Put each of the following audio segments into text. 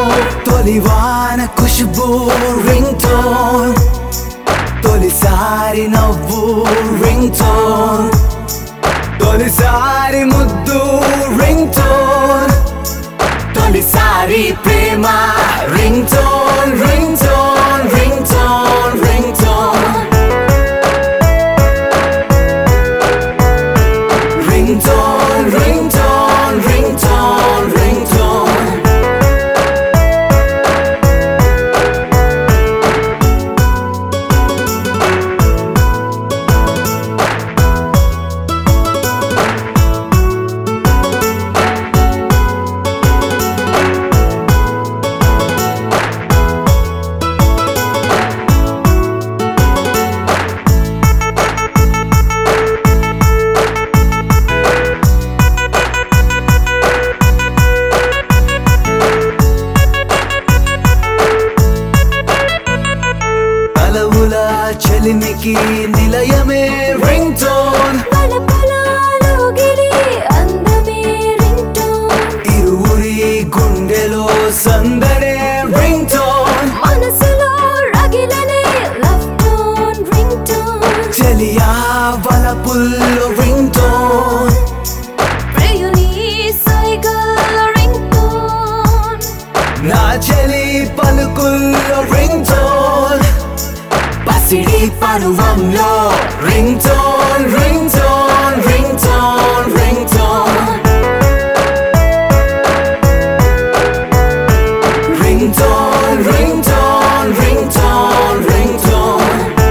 తొలివాన Khushbu ring ringtone తొలిసారి నవ్వు ring ringtone తొలిసారి ముద్దు రింగ్ టోన్ తొలిసారి ప్రేమ ringtone ringtone ringtone ringtone ringtone ringtone ringtone ringtone తలవుల చెలిమికి నిలయమే రింగ్ టోన్ పలపలాలోగిరి అందమే రింగ్టోన్ ఇరువురి గుండెలో సందడే రింగ్ టోన్ మనసులో రగిలనే లవ్ టోన్ రింగ్టోన్ చెలియా వలపుల్లో రింగ్ టోన్ ప్రియుని సైగల్ రింగ్టోన్ నా చెలి పలుకుల్లో రింగ్ టోన్ పసిడి పరువంలో ringtone ringtone ringtone ringtone ringtone ringtone ringtone ringtone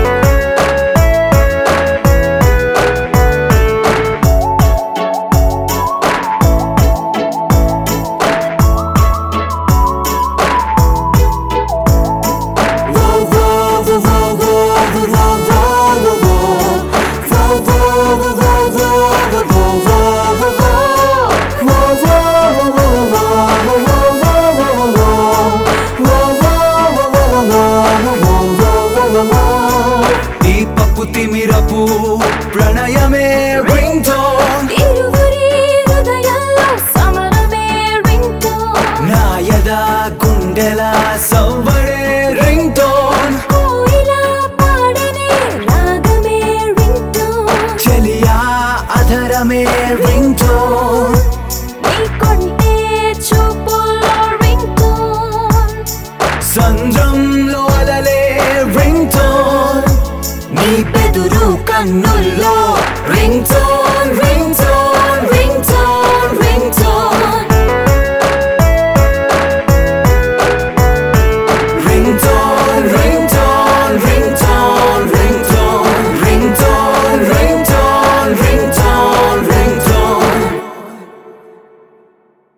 దీపపు తిమిరపు ప్రణయమే రింగ్ టోన్ ఇరువురి హృదయాల్లో సమరమే రింగ్టోన్ నాయద గుండెల సవ్వడే రింగ్ టోన్ కోయిల పాడనే రాగమే రింగ్టోన్ చెలియా అధరమే రింగ్ టోన్ నీ కొంటే చూపుల్లో రింగ్టోన్ సంద్రంలో అలలే రింగ్ టోన్ నీ బెదురు కన్నుల్లో రింగ్ టోన్